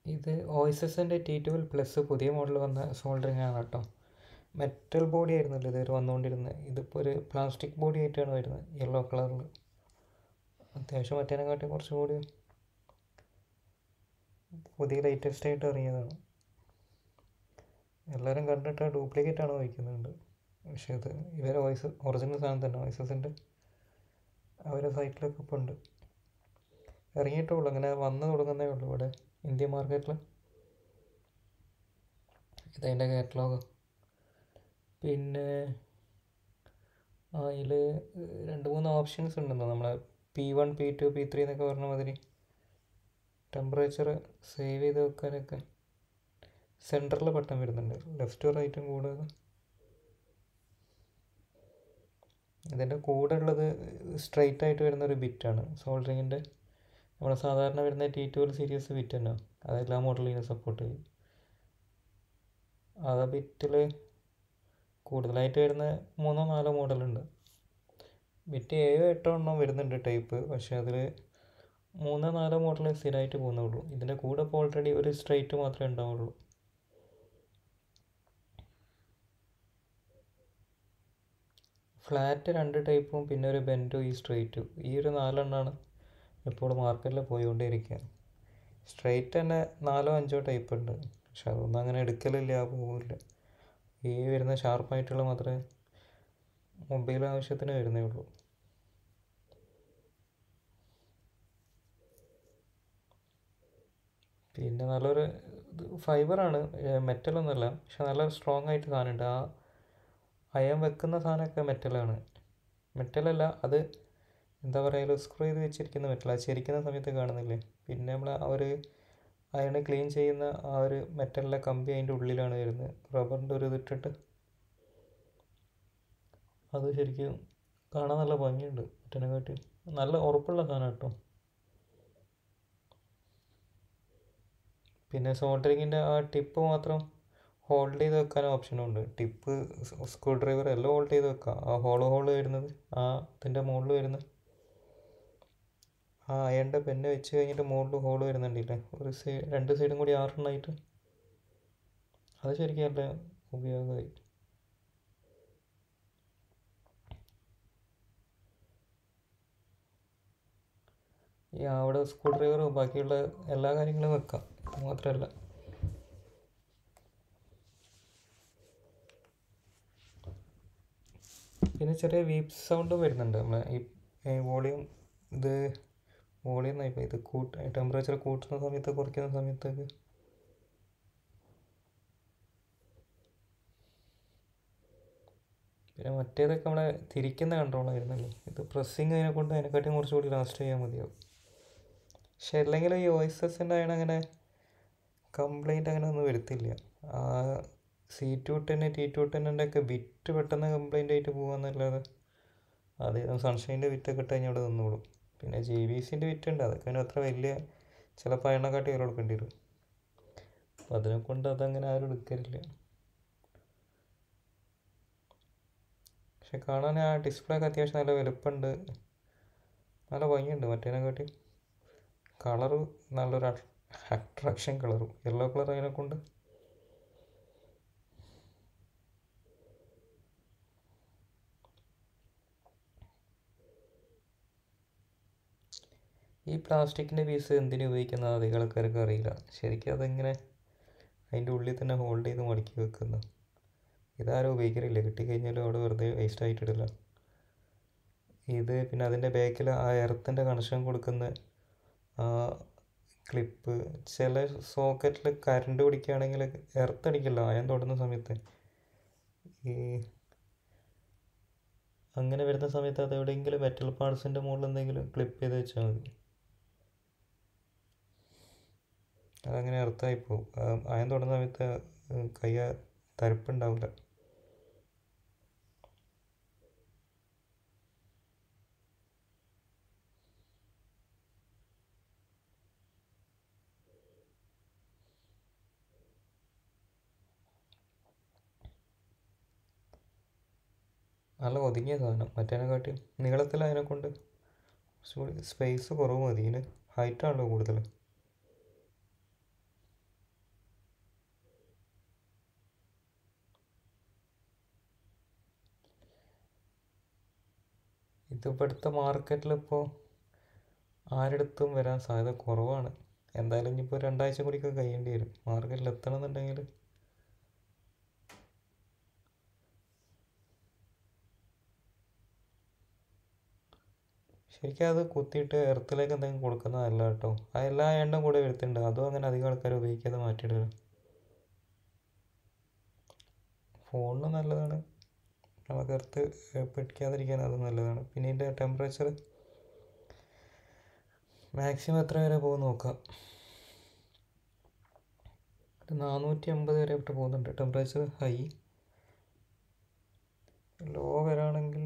ഇത് O S എസിൻ്റെ T twelve plus പുതിയ മോഡൽ വന്ന സോൾഡറിങ് ആണ് കേട്ടോ മെറ്റൽ ബോഡി ആയിരുന്നല്ലോ ഇതുവരെ വന്നുകൊണ്ടിരുന്നത് ഇതിപ്പോൾ ഒരു പ്ലാസ്റ്റിക് ബോഡി ആയിട്ടാണ് വരുന്നത് യെല്ലോ കളറിൽ അത്യാവശ്യം മറ്റേനെക്കാട്ടി കുറച്ചുകൂടി പുതിയ ലേറ്റസ്റ്റ് ആയിട്ട് ഇറങ്ങിയതാണ് എല്ലാവരും കണ്ടിട്ട് ഡ്യൂപ്ലിക്കേറ്റ് ആണോ ചോദിക്കുന്നുണ്ട് പക്ഷേ ഇത് ഇവരെ വോയിസ് ഒറിജിനൽ സാധനം തന്നെ വോയിസസിൻ്റെ അവരുടെ സൈറ്റിലൊക്കെ ഇപ്പോൾ ഉണ്ട് ഇറങ്ങിയിട്ടേ ഉള്ളൂ അങ്ങനെ വന്ന് തുടങ്ങുന്നേ ഉള്ളൂ ഇവിടെ ഇന്ത്യൻ മാർക്കറ്റിൽ ഇതതിൻ്റെ കാറ്റലോഗ് പിന്നെ അതിൽ രണ്ട് മൂന്ന് ഓപ്ഷൻസ് ഉണ്ടെന്നോ നമ്മളെ P one P two P three എന്നൊക്കെ പറഞ്ഞ മാതിരി ടെമ്പറേച്ചർ സേവ് ചെയ്ത് വെക്കാനൊക്കെ സെൻറ്ററിൽ ബട്ടൺ വരുന്നുണ്ട് ലെഫ്റ്റ് റൈറ്റും കൂടാതെ ഇതിൻ്റെ കൂടെ ഉള്ളത് സ്ട്രെയിറ്റ് ആയിട്ട് വരുന്ന ഒരു ബിറ്റാണ് സോൾഡറിങ്ങിൻ്റെ നമ്മൾ സാധാരണ വരുന്ന ടി ട്വൽവ് സീരീസ് ബിറ്റ് തന്നെ അതെല്ലാ മോഡലിനും സപ്പോർട്ട് ചെയ്യും ആ ബിറ്റിൽ കൂടുതലായിട്ട് വരുന്ന മൂന്നോ നാലോ മോഡലുണ്ട് ബിറ്റ് ഏഴോ എട്ടോ എണ്ണം വരുന്നുണ്ട് ടൈപ്പ് പക്ഷേ അതിൽ മൂന്നോ നാലോ മോഡൽ സ്ഥിരമായിട്ട് പോകുന്നുള്ളൂ ഇതിൻ്റെ കൂടെ ഇപ്പോൾ ഓൾറെഡി ഒരു സ്ട്രെയിറ്റ് മാത്രമേ ഉണ്ടാവുള്ളൂ ഫ്ലാറ്റ് രണ്ട് ടൈപ്പും പിന്നെ ഒരു ബെൻഡും ഈ സ്ട്രെയിറ്റും ഈ ഒരു നാലെണ്ണമാണ് ഇപ്പോൾ മാർക്കറ്റിൽ പോയിക്കൊണ്ടിരിക്കുക സ്ട്രെയിറ്റ് തന്നെ നാലോ അഞ്ചോ ടൈപ്പ് ഉണ്ട് പക്ഷെ അതൊന്നും അങ്ങനെ എടുക്കലില്ല പോകില്ല ഈ വരുന്ന ഷാർപ്പായിട്ടുള്ള മാത്രമേ മൊബൈൽ ആവശ്യത്തിന് വരുന്നേ ഉള്ളൂ പിന്നെ നല്ലൊരു ഫൈബറാണ് മെറ്റലൊന്നുമല്ല പക്ഷെ നല്ല സ്ട്രോങ് ആയിട്ട് സാധനമുണ്ട് ആ അയൺ വെക്കുന്ന സാധനമൊക്കെ മെറ്റലാണ് മെറ്റലല്ല അത് എന്താ പറയുക സ്ക്രൂ ചെയ്ത് വെച്ചിരിക്കുന്ന മെറ്റൽ അത് ചരിക്കുന്ന സമയത്ത് കാണുന്നില്ലേ പിന്നെ നമ്മൾ ആ ഒരു അയണ് ക്ലീൻ ചെയ്യുന്ന ആ ഒരു മെറ്റലിലെ കമ്പി അതിൻ്റെ ഉള്ളിലാണ് വരുന്നത് റബ്ബറിൻ്റെ ഒരു ഇതിട്ടിട്ട് അത് ശരിക്കും കാണാൻ നല്ല ഭംഗിയുണ്ട് മറ്റേനെക്കാട്ടി നല്ല ഉറപ്പുള്ള സാധനം കേട്ടോ പിന്നെ സോൾഡറിങ്ങിൻ്റെ ആ ടിപ്പ് മാത്രം ഹോൾഡ് ചെയ്ത് വെക്കാൻ ഓപ്ഷനും ഉണ്ട് ടിപ്പ് സ്ക്രൂ ഡ്രൈവർ എല്ലാം ഹോൾഡ് ചെയ്ത് വെക്കാം ആ ഹോള് ഹോള് വരുന്നത് ആ ഇതിൻ്റെ മുകളിൽ വരുന്നത് ആ അയണിൻ്റെ പെന്ന് വെച്ച് കഴിഞ്ഞിട്ട് മുകളിൽ ഹോള് വരുന്നുണ്ടല്ലേ ഒരു സൈഡ് രണ്ട് സൈഡും കൂടി ആറെണ്ണമായിട്ട് അത് ശരിക്കും നല്ല ഉപയോഗമായി ഈ അവിടെ സ്ക്രൂ ഡ്രൈവറും ബാക്കിയുള്ള എല്ലാ കാര്യങ്ങളും വെക്കാം ഇത് മാത്രമല്ല പിന്നെ ചെറിയ വീപ്പ് സൗണ്ടും വരുന്നുണ്ട് നമ്മളെ ഈ വോളിയം ഇത് വോളിയം എന്നായിപ്പോൾ ഇത് കൂട്ട് ടെമ്പറേച്ചർ കൂട്ടുന്ന സമയത്ത് കുറയ്ക്കുന്ന സമയത്തൊക്കെ പിന്നെ മറ്റേതൊക്കെ നമ്മളെ തിരിക്കുന്ന കൺട്രോളായിരുന്നല്ലോ ഇത് പ്രസ്സിങ് അതിനെ കൊണ്ട് അതിനെക്കാട്ടിയും കുറച്ചുകൂടി ലാസ്റ്റ് ചെയ്യാൻ മതിയാവും പക്ഷെ അല്ലെങ്കിൽ ഈ ഓയിസസിൻ്റെ ആയണ അങ്ങനെ കംപ്ലൈൻറ്റ് അങ്ങനെ ഒന്നും വരുത്തില്ല ആ C two ten T two ടെന്നിൻ്റെ ഒക്കെ ബിറ്റ് പെട്ടെന്ന് കംപ്ലൈൻ്റ് ആയിട്ട് പോകാന്നല്ലാതെ അത് സൺഷൈൻ്റെ വിറ്റൊക്കെ ഇട്ട് കഴിഞ്ഞാൽ അവിടെ നിന്നോളും പിന്നെ ജെ ബി സിൻ്റെ വിറ്റ് ഉണ്ട് അതൊക്കെ അതിന് അത്ര വലിയ ചിലപ്പോൾ എണ്ണക്കാട്ടി വില കൊടുക്കേണ്ടി വരും അപ്പം അതിനെ കൊണ്ട് അതങ്ങനെ ആരും എടുക്കലില്ല പക്ഷെ കാണാൻ ആ ഡിസ്പ്ലേ ഒക്കെ അത്യാവശ്യം നല്ല വലുപ്പമുണ്ട് നല്ല ഭംഗിയുണ്ട് മറ്റേനെക്കാട്ടി കളറ് നല്ലൊരു അട്രാക്ഷൻ കളറും യെല്ലോ കളർ അതിനെ കൊണ്ട് ഈ പ്ലാസ്റ്റിക്കിൻ്റെ പീസ് എന്തിനു ഉപയോഗിക്കുന്ന അധികം ആൾക്കാർക്ക് അറിയില്ല ശരിക്കും അതെങ്ങനെ അതിൻ്റെ ഉള്ളിൽ തന്നെ ഹോൾഡ് ചെയ്ത് മടക്കി വെക്കുന്നു ഇതാരും ഉപയോഗിക്കലില്ല കിട്ടിക്കഴിഞ്ഞാലും അവിടെ വെറുതെ വേസ്റ്റ് ആയിട്ടിടില്ല ഇത് പിന്നെ അതിൻ്റെ ബാക്കിൽ ആ എർത്തിൻ്റെ കണക്ഷൻ കൊടുക്കുന്ന ക്ലിപ്പ് ചില സോക്കറ്റിൽ കറണ്ട് പിടിക്കുകയാണെങ്കിൽ എർത്ത് അടിക്കില്ല അയൺ തൊടുന്ന സമയത്ത് ഈ അങ്ങനെ വരുന്ന സമയത്ത് അത് എവിടെയെങ്കിലും മെറ്റൽ പാർട്സിൻ്റെ മുകളിൽ എന്തെങ്കിലും ക്ലിപ്പ് ചെയ്ത് വെച്ചാൽ മതി അതങ്ങനെ എർത്തായി പോകും അയൺ തൊടുന്ന സമയത്ത് കൈ തരിപ്പുണ്ടാവില്ല നല്ല ഒതുങ്ങിയ സാധനം മറ്റേനെക്കാട്ടി നീളത്തിൽ അതിനെ കൊണ്ട് കുറച്ചുകൂടി സ്പേസ് കുറവ് മതി ഇതിന് ഹൈറ്റാണല്ലോ കൂടുതൽ ഇത് ഇവിടുത്തെ മാർക്കറ്റിൽ ഇപ്പോൾ ആരെടുത്തും വരാൻ സാധ്യത കുറവാണ് എന്തായാലും ഇനിയിപ്പോൾ രണ്ടാഴ്ച കൂടിയൊക്കെ കഴിയേണ്ടി വരും മാർക്കറ്റിൽ എത്തണം എന്നുണ്ടെങ്കിൽ ശരിക്കും അത് കുത്തിയിട്ട് എർത്തിലേക്ക് എന്തെങ്കിലും കൊടുക്കുന്നതല്ല കേട്ടോ ആ എല്ലാ എണ്ണം കൂടെ വരുത്തുന്നുണ്ട് അതും അങ്ങനെ അധികം ആൾക്കാർ ഉപയോഗിക്കാതെ മാറ്റിയിടുക ഫോണിന് നല്ലതാണ് നമുക്ക് എർത്ത് പിടിക്കാതിരിക്കാൻ അത് നല്ലതാണ് പിന്നെ ഇതിൻ്റെ ടെമ്പറേച്ചർ മാക്സിമം എത്ര വരെ പോകും നോക്കാം ഒരു നാനൂറ്റി അമ്പത് വരെ ഇട്ട് പോകുന്നുണ്ട് ടെമ്പറേച്ചർ ഹൈ ലോ വരാണെങ്കിൽ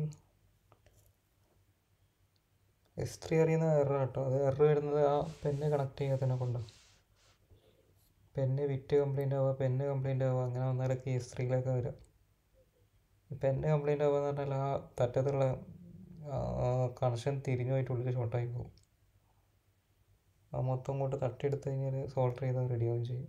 എസ് ത്രീ അറിയുന്ന എറർ കേട്ടോ അത് എറർ വരുന്നത് ആ പെന്ന് കണക്ട് ചെയ്യാത്തതിനെ കൊണ്ടാണ് പെന്ന് വിറ്റ് കംപ്ലൈൻ്റ് ആവുക പെന്ന് കംപ്ലൈൻ്റ് ആവുക അങ്ങനെ വന്നാലൊക്കെ എസ് ത്രീയിലൊക്കെ വരാം പെന്ന് കംപ്ലൈൻ്റ് ആവുക എന്ന് പറഞ്ഞാൽ ആ തറ്റത്തുള്ള കണക്ഷൻ തിരിഞ്ഞു പോയിട്ട് ഉള്ളിൽ ഷോർട്ടായി പോകും ആ മൊത്തം കൊണ്ട് തട്ടിയെടുത്ത് കഴിഞ്ഞാൽ സോൾഡർ ചെയ്താൽ റെഡിയാവുകയും ചെയ്യും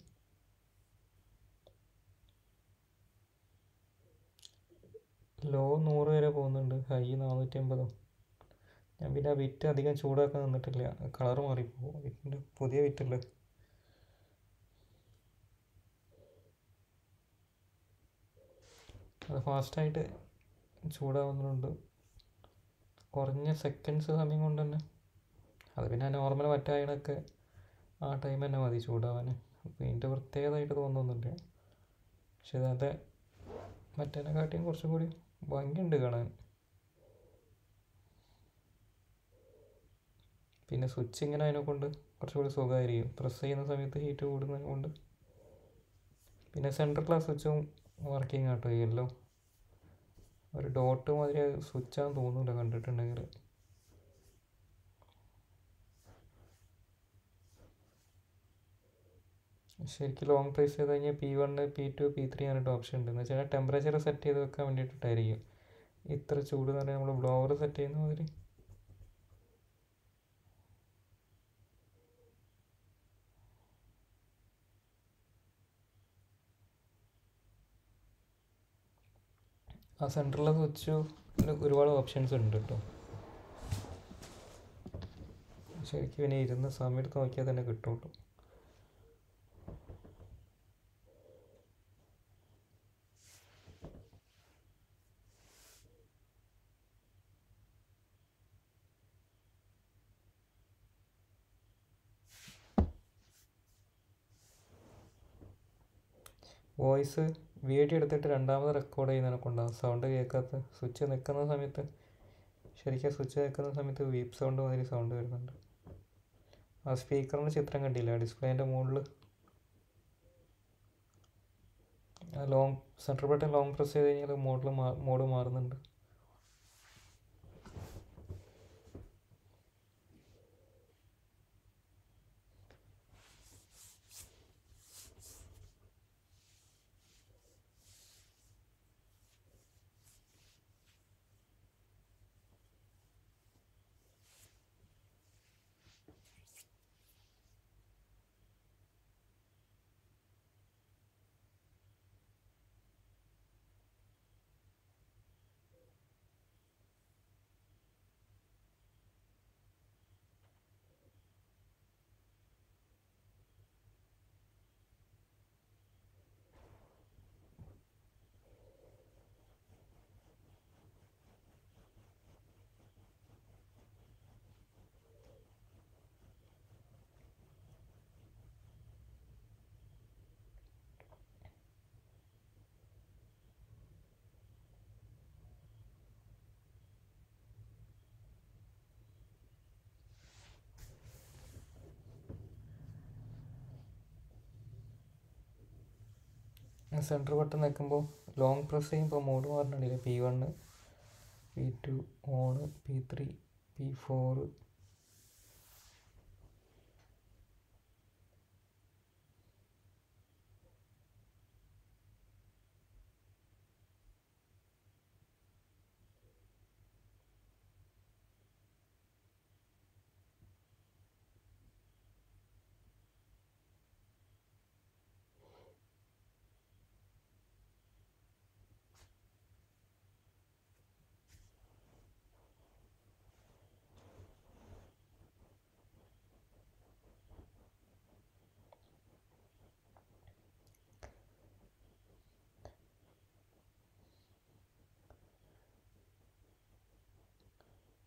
ലോ നൂറ് വരെ പോകുന്നുണ്ട് ഹൈ നാനൂറ്റി അമ്പതും ഞാൻ പിന്നെ ആ വിറ്റ് അധികം ചൂടാക്കാൻ നിന്നിട്ടില്ല കളർ മാറിപ്പോകും വിറ്റിൻ്റെ പുതിയ വിറ്റല്ലേ അത് ഫാസ്റ്റായിട്ട് ചൂടാവുന്നുണ്ട് കുറഞ്ഞ സെക്കൻഡ്സ് സമയം കൊണ്ട് തന്നെ അത് പിന്നെ നോർമൽ മറ്റായണൊക്കെ ആ ടൈം തന്നെ മതി ചൂടാവാൻ അപ്പോൾ ഇതിൻ്റെ പ്രത്യേകതയായിട്ട് തോന്നുന്നില്ല പക്ഷെ അത് മറ്റേനെക്കാട്ടിയും കുറച്ചും കൂടി ഭംഗിയുണ്ട് കാണാൻ പിന്നെ സ്വിച്ച് ഇങ്ങനെ അതിനെ കൊണ്ട് കുറച്ചുകൂടി സുഖമായിരിക്കും പ്രസ് ചെയ്യുന്ന സമയത്ത് ഹീറ്റ് കൂടുന്നത് കൊണ്ട് പിന്നെ സെൻട്രൽ ക്ലാസ് സ്വിച്ചും വർക്കിംഗ് ആട്ടോ യെല്ലോ ഒരു ഡോട്ട് മാതിരി സ്വിച്ചാന്ന് തോന്നുന്നില്ല കണ്ടിട്ടുണ്ടെങ്കിൽ ശരിക്കും ലോങ് പ്രൈസ് ചെയ്ത് കഴിഞ്ഞാൽ P one P two P three പറഞ്ഞിട്ട് ഓപ്ഷൻ ഉണ്ട് എന്ന് വെച്ചാൽ ടെമ്പറേച്ചർ സെറ്റ് ചെയ്ത് വെക്കാൻ വേണ്ടിയിട്ടായിരിക്കും ഇത്ര ചൂട് എന്ന് പറഞ്ഞാൽ നമ്മൾ ബ്ലോവർ സെറ്റ് ചെയ്യുന്ന മാതിരി ആ സെൻറ്ററിലെ സ്വിച്ച് ഒരുപാട് ഓപ്ഷൻസ് ഉണ്ട് കേട്ടോ ശരിക്കും പിന്നെ ഇരുന്ന് സമയത്ത് നോക്കിയാൽ തന്നെ കിട്ടുള്ളൂ വോയിസ് വീഡിയോ എടുത്തിട്ട് രണ്ടാമത് റെക്കോർഡ് ചെയ്യുന്നതിനെ കൊണ്ടാണ് സൗണ്ട് കേൾക്കാത്ത സ്വിച്ച് നിൽക്കുന്ന സമയത്ത് ശരിക്കും സ്വിച്ച് നിൽക്കുന്ന സമയത്ത് വീപ്പ് സൗണ്ട് മാതിരി സൗണ്ട് വരുന്നുണ്ട് ആ സ്പീക്കറിൻ്റെ ചിത്രം കണ്ടില്ല ഡിസ്പ്ലേൻ്റെ മുകളിൽ ആ long central button long press ചെയ്ത് കഴിഞ്ഞാൽ മോഡിൽ മോഡ് മാറുന്നുണ്ട് സെൻറ്റർ ബട്ടൺ നിൽക്കുമ്പോൾ ലോങ് പ്രസ് ചെയ്യുമ്പോൾ മോഡ് മാറണില്ലേ P one P two on P three P four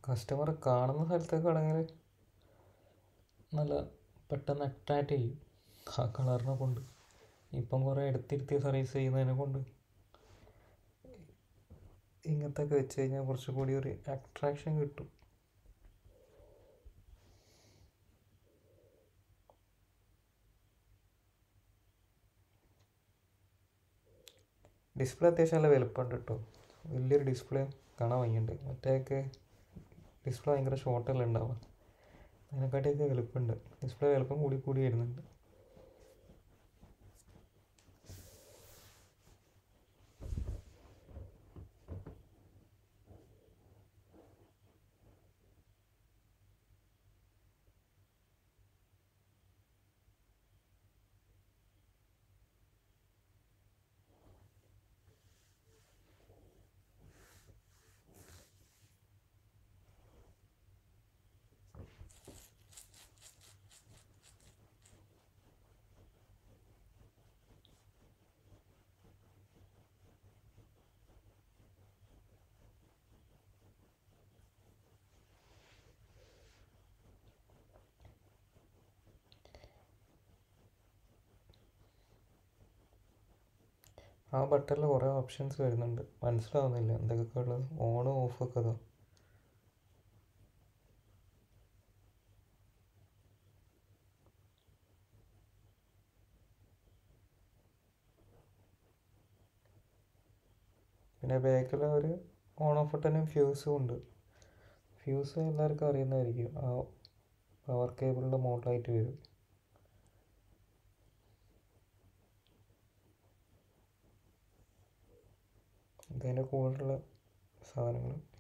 customer കാണുന്ന സ്ഥലത്തൊക്കെ ആണെങ്കിൽ നല്ല പെട്ടെന്ന് അട്രാക്റ്റ് ചെയ്യും ആ കളറിനെ കൊണ്ട് ഇപ്പം കുറേ എടുത്തിരുത്തി സർവീസ് ചെയ്യുന്നതിനെ കൊണ്ട് ഇങ്ങനത്തെ ഒക്കെ വെച്ച് കഴിഞ്ഞാൽ കുറച്ചും കൂടി ഒരു അട്രാക്ഷൻ കിട്ടും ഡിസ്പ്ലേ അത്യാവശ്യം നല്ല വലുപ്പമുണ്ട് കേട്ടോ വലിയൊരു ഡിസ്പ്ലേ കാണാൻ ഭംഗിയുണ്ട് മറ്റേയൊക്കെ ഡിസ്പ്ലേ ഭയങ്കര ഷോർട്ടല്ലേ ഉണ്ടാവുക അതിനെക്കാട്ടിയൊക്കെ വലുപ്പമുണ്ട് ഡിസ്പ്ലേ വലുപ്പം കൂടി കൂടി വരുന്നുണ്ട് ആ ബട്ടണിൽ കുറേ ഓപ്ഷൻസ് വരുന്നുണ്ട് മനസ്സിലാവുന്നില്ല എന്തൊക്കെയാണ് ഉള്ളത് ഓണും ഓഫൊക്കെ അതാ പിന്നെ ബാക്കിൽ ഒരു ഓൺ ഓഫ് ബട്ടനും ഫ്യൂസും ഉണ്ട് ഫ്യൂസ് എല്ലാവർക്കും അറിയുന്നതായിരിക്കും ആ പവർ കേബിളിൻ്റെ മുകളിലായിട്ട് വരും ഇതിൻ്റെ കൂടെയുള്ള സാധനങ്ങൾ